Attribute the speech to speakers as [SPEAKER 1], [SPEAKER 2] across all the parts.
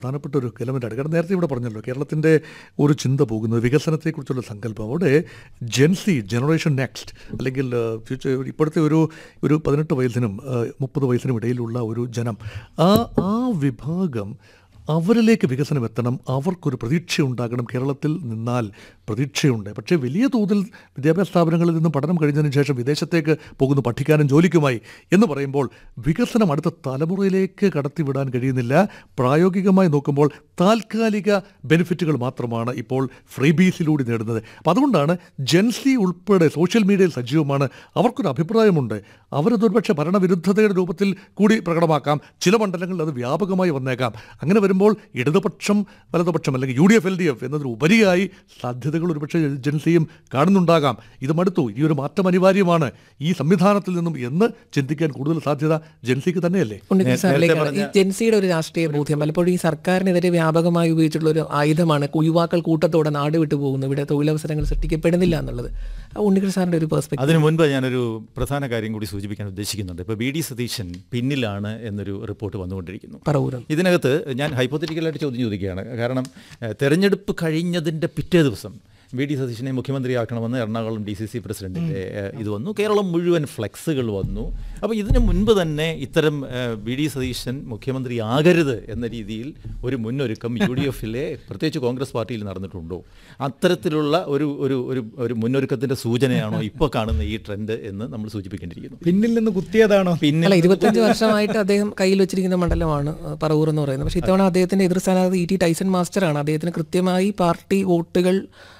[SPEAKER 1] പ്രധാനപ്പെട്ട ഒരു എലമെൻ്റാണ് കാരണം നേരത്തെ ഇവിടെ പറഞ്ഞല്ലോ കേരളത്തിൻ്റെ ഒരു ചിന്ത പോകുന്നത് വികസനത്തെക്കുറിച്ചുള്ള സങ്കല്പം അവിടെ ജെൻസി ജനറേഷൻ നെക്സ്റ്റ് അല്ലെങ്കിൽ ഫ്യൂച്ചർ ഇപ്പോഴത്തെ ഒരു ഒരു പതിനെട്ട് വയസ്സിനും മുപ്പത് വയസ്സിനും ഇടയിലുള്ള ഒരു ജനം ആ ആ വിഭാഗം അവരിലേക്ക് വികസനം എത്തണം അവർക്കൊരു പ്രതീക്ഷ ഉണ്ടാകണം കേരളത്തിൽ നിന്നാൽ പ്രതീക്ഷയുണ്ട് പക്ഷേ വലിയ തോതിൽ വിദ്യാഭ്യാസ സ്ഥാപനങ്ങളിൽ നിന്നും പഠനം കഴിഞ്ഞതിന് ശേഷം വിദേശത്തേക്ക് പോകുന്നു പഠിക്കാനും ജോലിക്കുമായി എന്ന് പറയുമ്പോൾ വികസനം അടുത്ത തലമുറയിലേക്ക് കടത്തിവിടാൻ കഴിയുന്നില്ല പ്രായോഗികമായി നോക്കുമ്പോൾ താൽക്കാലിക ബെനിഫിറ്റുകൾ മാത്രമാണ് ഇപ്പോൾ ഫ്രീബീസിലൂടെ നേടുന്നത് അപ്പോൾ അതുകൊണ്ടാണ് ജെൻസി ഉൾപ്പെടെ സോഷ്യൽ മീഡിയയിൽ സജീവമാണ് അവർക്കൊരു അഭിപ്രായമുണ്ട് അവരത് ഒരുപക്ഷെ ഭരണവിരുദ്ധതയുടെ രൂപത്തിൽ കൂടി പ്രകടമാക്കാം ചില മണ്ഡലങ്ങളിൽ അത് വ്യാപകമായി വന്നേക്കാം അങ്ങനെ വരുമ്പോൾ ഇടതുപക്ഷം വലതുപക്ഷം അല്ലെങ്കിൽ U D F L D F എന്നതിന് ഉപരിയായി സാധ്യതകൾ ഒരുപക്ഷെ ജൻസിയും കാണുന്നുണ്ടാകാം ഇത് മടുത്തു ഈ ഒരു മാറ്റം അനിവാര്യമാണ് ഈ സംവിധാനത്തിൽ നിന്നും എന്ന് ചിന്തിക്കാൻ കൂടുതൽ സാധ്യത ജൻസിക്ക് തന്നെയല്ലേ
[SPEAKER 2] ഉണ്ണികൃഷ്ണൻ സാറിലേക്കാണ് ഈ ജെൻസിയുടെ ഒരു രാഷ്ട്രീയ ബോധ്യം പലപ്പോഴും ഈ സർക്കാരിനെതിരെ വ്യാപകമായി ഉപയോഗിച്ചിട്ടുള്ള ഒരു ആയുധമാണ് യുവാക്കൾ കൂട്ടത്തോടെ നാട് വിട്ടു പോകുന്നു ഇവിടെ തൊഴിലവസരങ്ങൾ സൃഷ്ടിക്കപ്പെടുന്നില്ല എന്നുള്ളത് ആ ഉണ്ണികൃഷ്ണൻ സാറിന്റെ ഒരു പെർസ്പെക്ടീവ്
[SPEAKER 3] അതിനു മുൻപ് ഞാനൊരു പ്രധാന കാര്യം കൂടി സൂചിപ്പിക്കാൻ ഉദ്ദേശിക്കുന്നുണ്ട് ഇപ്പോൾ ബി ഡി സതീശൻ പിന്നിലാണ് എന്നൊരു റിപ്പോർട്ട് വന്നുകൊണ്ടിരിക്കുന്നു
[SPEAKER 2] പറവൂരം
[SPEAKER 3] ഇതിനകത്ത് ഞാൻ ഹൈപ്പോത്തറ്റിക്കലായിട്ട് ചോദ്യം ചോദിക്കുകയാണ് കാരണം ഏഹ്, തെരഞ്ഞെടുപ്പ് കഴിഞ്ഞതിൻ്റെ പിറ്റേ ദിവസം വി ഡി സതീശനെ മുഖ്യമന്ത്രിയാക്കണമെന്ന് എറണാകുളം ഡി സി സി പ്രസിഡന്റിൻ്റെ ഏഹ്, ഇത് വന്നു കേരളം മുഴുവൻ ഫ്ലെക്സുകൾ വന്നു അപ്പോൾ ഇതിന് മുൻപ് തന്നെ ഇത്തരം ഏഹ്, വി ഡി സതീശൻ മുഖ്യമന്ത്രിയാകരുത് എന്ന രീതിയിൽ ഒരു മുന്നൊരുക്കം യു ഡി എഫിലെ പ്രത്യേകിച്ച് കോൺഗ്രസ് പാർട്ടിയിൽ നടന്നിട്ടുണ്ടോ അത്തരത്തിലുള്ള ഒരു ഒരു ഒരു ഒരു മുന്നൊരുക്കത്തിൻ്റെ സൂചനയാണോ ഇപ്പോൾ കാണുന്ന ഈ ട്രെൻഡ് എന്ന് നമ്മൾ സൂചിപ്പിക്കേണ്ടിയിരിക്കുന്നു
[SPEAKER 4] പിന്നിൽ നിന്ന് കുത്തിയതാണോ
[SPEAKER 3] പിന്നെ
[SPEAKER 2] അല്ല ഇരുപത്തഞ്ച് വർഷമായിട്ട് അദ്ദേഹം കയ്യിൽ വെച്ചിരിക്കുന്ന മണ്ഡലമാണ് ആ, പറവൂർ എന്ന് പറയുന്നത് പക്ഷേ ഇത്തവണ അദ്ദേഹത്തിന്റെ എതിർ സ്ഥാനാർത്ഥി ഇ ടി ടൈസൺ മാസ്റ്ററാണ് അദ്ദേഹത്തിന് കൃത്യമായി പാർട്ടി വോട്ടുകൾ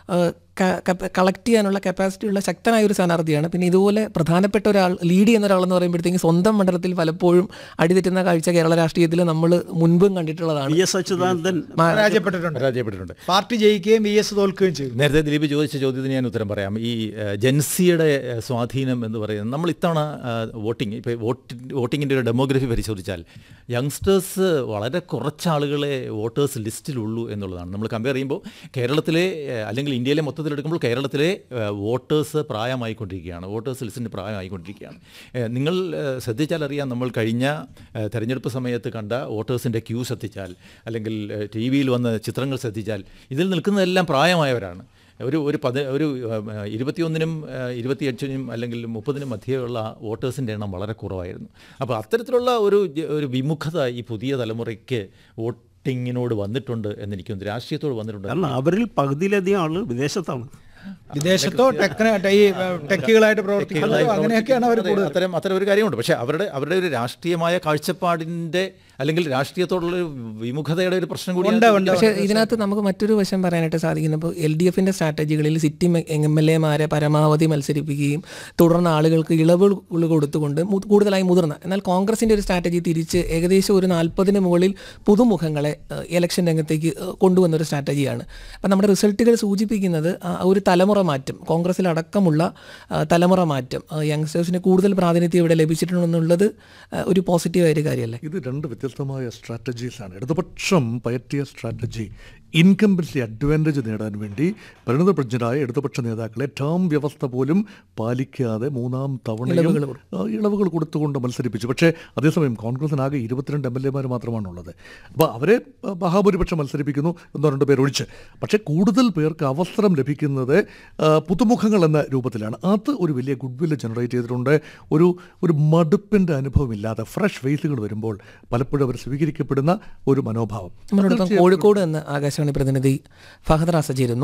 [SPEAKER 2] കളക്ട് ചെയ്യാനുള്ള കപ്പാസിറ്റി ഉള്ള ശക്തനായ ഒരു സ്ഥാനാർത്ഥിയാണ് പിന്നെ ഇതുപോലെ പ്രധാനപ്പെട്ട ഒരാൾ ലീഡ് ചെയ്യുന്ന ഒരാളെന്ന് പറയുമ്പോഴത്തേക്കും സ്വന്തം മണ്ഡലത്തിൽ പലപ്പോഴും അടിതെറ്റുന്ന കാഴ്ച കേരള രാഷ്ട്രീയത്തിൽ നമ്മൾ മുൻപും കണ്ടിട്ടുള്ളതാണ്
[SPEAKER 5] വി എസ് അച്യുതാനന്ദൻ
[SPEAKER 4] പരാജയപ്പെട്ടിട്ടുണ്ട്
[SPEAKER 3] പരാജയപ്പെട്ടിട്ടുണ്ട്
[SPEAKER 4] പാർട്ടി ജയിക്കുകയും വി എസ് തോൽക്കുകയും ചെയ്തു
[SPEAKER 3] നേരത്തെ ദിലീപ് ചോദിച്ച ചോദ്യത്തിന് ഞാൻ ഉത്തരം പറയാം ഈ ഏഹ്, ജൻസിയുടെ ഏഹ്, സ്വാധീനം എന്ന് പറയുന്നത് നമ്മൾ ഇത്തവണ വോട്ടിംഗ് ഇപ്പോൾ വോട്ടി വോട്ടിങ്ങിൻ്റെ ഒരു ഡെമോഗ്രഫി പരിശോധിച്ചാൽ യങ്സ്റ്റേഴ്സ് വളരെ കുറച്ച് ആളുകളെ വോട്ടേഴ്സ് ലിസ്റ്റിലുള്ളൂ എന്നുള്ളതാണ് നമ്മൾ കമ്പയർ ചെയ്യുമ്പോൾ കേരളത്തിലെ ഏഹ്, അല്ലെങ്കിൽ ഇന്ത്യയിലെ മൊത്തത്തിലെടുക്കുമ്പോൾ കേരളത്തിലെ ഏഹ്, വോട്ടേഴ്സ് പ്രായമായിക്കൊണ്ടിരിക്കുകയാണ് വോട്ടേഴ്സ് ലിസ്റ്റിൻ്റെ പ്രായമായിക്കൊണ്ടിരിക്കുകയാണ് ഏഹ്, നിങ്ങൾ ഏഹ്, ശ്രദ്ധിച്ചാൽ അറിയാം നമ്മൾ കഴിഞ്ഞ ഏഹ്, തെരഞ്ഞെടുപ്പ് സമയത്ത് കണ്ട വോട്ടേഴ്സിൻ്റെ ക്യൂ ശ്രദ്ധിച്ചാൽ അല്ലെങ്കിൽ ടി വിയിൽ വന്ന ചിത്രങ്ങൾ ശ്രദ്ധിച്ചാൽ ഇതിൽ നിൽക്കുന്നതെല്ലാം പ്രായമായവരാണ് ഒരു ഒരു പത് ഒരു ഉം, ഇരുപത്തിയൊന്നിനും ഏഹ്, ഇരുപത്തിയെട്ടിനും അല്ലെങ്കിൽ മുപ്പതിനും മധ്യയുള്ള വോട്ടേഴ്സിൻ്റെ എണ്ണം വളരെ കുറവായിരുന്നു അപ്പോൾ അത്തരത്തിലുള്ള ഒരു ജ- ഒരു വിമുഖത ഈ പുതിയ തലമുറയ്ക്ക് വോട്ടിങ്ങിനോട് വന്നിട്ടുണ്ട് എന്ന് എനിക്ക് തോന്നുന്നു രാഷ്ട്രീയത്തോട് വന്നിട്ടുണ്ട്
[SPEAKER 5] കാരണം അവരിൽ പകുതിയിലധികം ആള് വിദേശത്താണ്
[SPEAKER 4] വിദേശത്തോ ടെക്ന ഈ ടെക്കുകളായിട്ട് പ്രവർത്തിക്കുന്നതോ അങ്ങനെയൊക്കെയാണ് അവർ
[SPEAKER 3] അതെ,
[SPEAKER 4] കൂടുതൽ
[SPEAKER 3] അത്തരം അത്തരം ഒരു കാര്യമുണ്ട് പക്ഷേ അവരുടെ അവരുടെ ഒരു രാഷ്ട്രീയമായ കാഴ്ചപ്പാടിൻ്റെ അല്ലെങ്കിൽ രാഷ്ട്രീയത്തോടുള്ള ഒരു വിമുഖതയുടെ ഒരു പ്രശ്നം കൂടി
[SPEAKER 4] ഉണ്ട്, ഉണ്ട്.
[SPEAKER 2] പക്ഷേ ഇതിനകത്ത് നമുക്ക് മറ്റൊരു വശം പറയാനായിട്ട് സാധിക്കുന്നു ഇപ്പോൾ എൽ ഡി എഫിൻ്റെ സ്ട്രാറ്റജികളിൽ സിറ്റിംഗ് എം എൽ എമാരെ പരമാവധി മത്സരിപ്പിക്കുകയും തുടർന്ന് ആളുകൾക്ക് ഇളവുകൾ കൊടുത്തുകൊണ്ട് മു- കൂടുതലായി മുതിർന്ന എന്നാൽ കോൺഗ്രസിൻ്റെ ഒരു സ്ട്രാറ്റജി തിരിച്ച് ഏകദേശം ഒരു നാൽപ്പതിന് മുകളിൽ പുതുമുഖങ്ങളെ ഏഹ്, ഇലക്ഷൻ രംഗത്തേക്ക് ഏഹ്, കൊണ്ടുവന്ന ഒരു സ്ട്രാറ്റജിയാണ് അപ്പം നമ്മുടെ റിസൾട്ടുകൾ സൂചിപ്പിക്കുന്നത് ആ ഒരു തലമുറ മാറ്റം കോൺഗ്രസിലടക്കമുള്ള ആ, തലമുറ മാറ്റം ആ, യങ്സ്റ്റേഴ്സിന് കൂടുതൽ പ്രാതിനിധ്യം ഇവിടെ ലഭിച്ചിട്ടുണ്ടെന്നുള്ളത് ആ, ഒരു പോസിറ്റീവായ ഒരു കാര്യമല്ലേ
[SPEAKER 1] ഇത് രണ്ട് വ്യത്യസ്തമായ സ്ട്രാറ്റജീസാണ് ഇടതുപക്ഷം പയറ്റിയ സ്ട്രാറ്റജി ഇൻകംബൻസി അഡ്വാൻറ്റേജ് നേടാൻ വേണ്ടി പരിണതപ്രജ്ഞരായ ഇടതുപക്ഷ നേതാക്കളെ ടേം വ്യവസ്ഥ പോലും പാലിക്കാതെ മൂന്നാം തവണയും ആ, ഇളവുകൾ കൊടുത്തുകൊണ്ട് മത്സരിപ്പിച്ചു പക്ഷേ അതേസമയം കോൺഗ്രസിനാകെ ഇരുപത്തിരണ്ട് എം എൽ എമാർ മാത്രമാണുള്ളത് അപ്പോൾ അവരെ ആ, മഹാഭൂരിപക്ഷം മത്സരിപ്പിക്കുന്നു എന്നോ രണ്ടു പേർ ഒഴിച്ച് പക്ഷേ കൂടുതൽ പേർക്ക് അവസരം ലഭിക്കുന്നത് ആ, പുതുമുഖങ്ങൾ എന്ന രൂപത്തിലാണ് അത് ഒരു വലിയ ഗുഡ് വില്ല് ജനറേറ്റ് ചെയ്തിട്ടുണ്ട് ഒരു ഒരു മടുപ്പിൻ്റെ അനുഭവമില്ലാതെ ഫ്രഷ് ഫേസുകൾ വരുമ്പോൾ പലപ്പോഴും അവർ സ്വീകരിക്കപ്പെടുന്ന ഒരു മനോഭാവം
[SPEAKER 2] നമ്മളോടൊപ്പം കോഴിക്കോട് നിന്ന് ആകാശവാണി പ്രതിനിധി ഫഹദ് റാസ ചേരുന്നു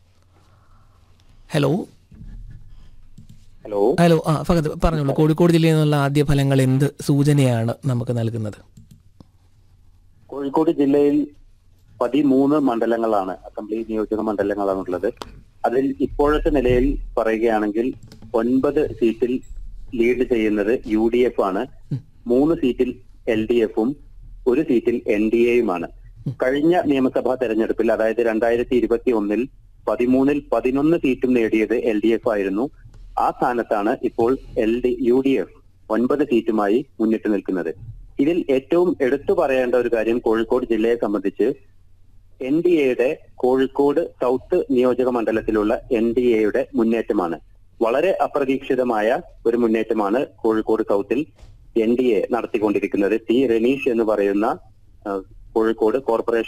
[SPEAKER 2] ഹലോ
[SPEAKER 6] ഹലോ
[SPEAKER 2] ഹലോ ആ ഫഹദ് പറഞ്ഞോളൂ കോഴിക്കോട് ജില്ലയിൽ നിന്നുള്ള ആദ്യ ഫലങ്ങൾ എന്ത് സൂചനയാണ് നമുക്ക് നൽകുന്നത്
[SPEAKER 6] കോഴിക്കോട് ജില്ലയിൽ പതിമൂന്ന് മണ്ഡലങ്ങളാണ് അസംബ്ലി നിയോജക മണ്ഡലങ്ങളാണുള്ളത് അതിൽ ഇപ്പോഴത്തെ നിലയിൽ പറയുകയാണെങ്കിൽ ഒൻപത് സീറ്റിൽ ലീഡ് ചെയ്യുന്നത് യു ഡി എഫ് ആണ് മൂന്ന് സീറ്റിൽ എൽ ഡി എഫും ഒരു സീറ്റിൽ എൻ ഡി എയുമാണ് കഴിഞ്ഞ നിയമസഭാ തെരഞ്ഞെടുപ്പിൽ അതായത് രണ്ടായിരത്തി ഇരുപത്തി ഒന്നിൽ പതിമൂന്നിൽ പതിനൊന്ന് സീറ്റും നേടിയത് എൽ ഡി എഫ് ആയിരുന്നു ആ സ്ഥാനത്താണ് ഇപ്പോൾ L D U D F ഒൻപത് സീറ്റുമായി മുന്നിട്ട് നിൽക്കുന്നത് ഇതിൽ ഏറ്റവും എടുത്തു പറയേണ്ട ഒരു കാര്യം കോഴിക്കോട് ജില്ലയെ സംബന്ധിച്ച് എൻ ഡി എയുടെ കോഴിക്കോട് സൗത്ത് നിയോജക മണ്ഡലത്തിലുള്ള എൻ ഡി എയുടെ മുന്നേറ്റമാണ് വളരെ അപ്രതീക്ഷിതമായ ഒരു മുന്നേറ്റമാണ് കോഴിക്കോട് സൗത്തിൽ എൻ ഡി എ നടത്തിക്കൊണ്ടിരിക്കുന്നത് ടി റനീഷ് എന്ന് പറയുന്ന ആ, കോഴിക്കോട് കോർപ്പറേഷൻ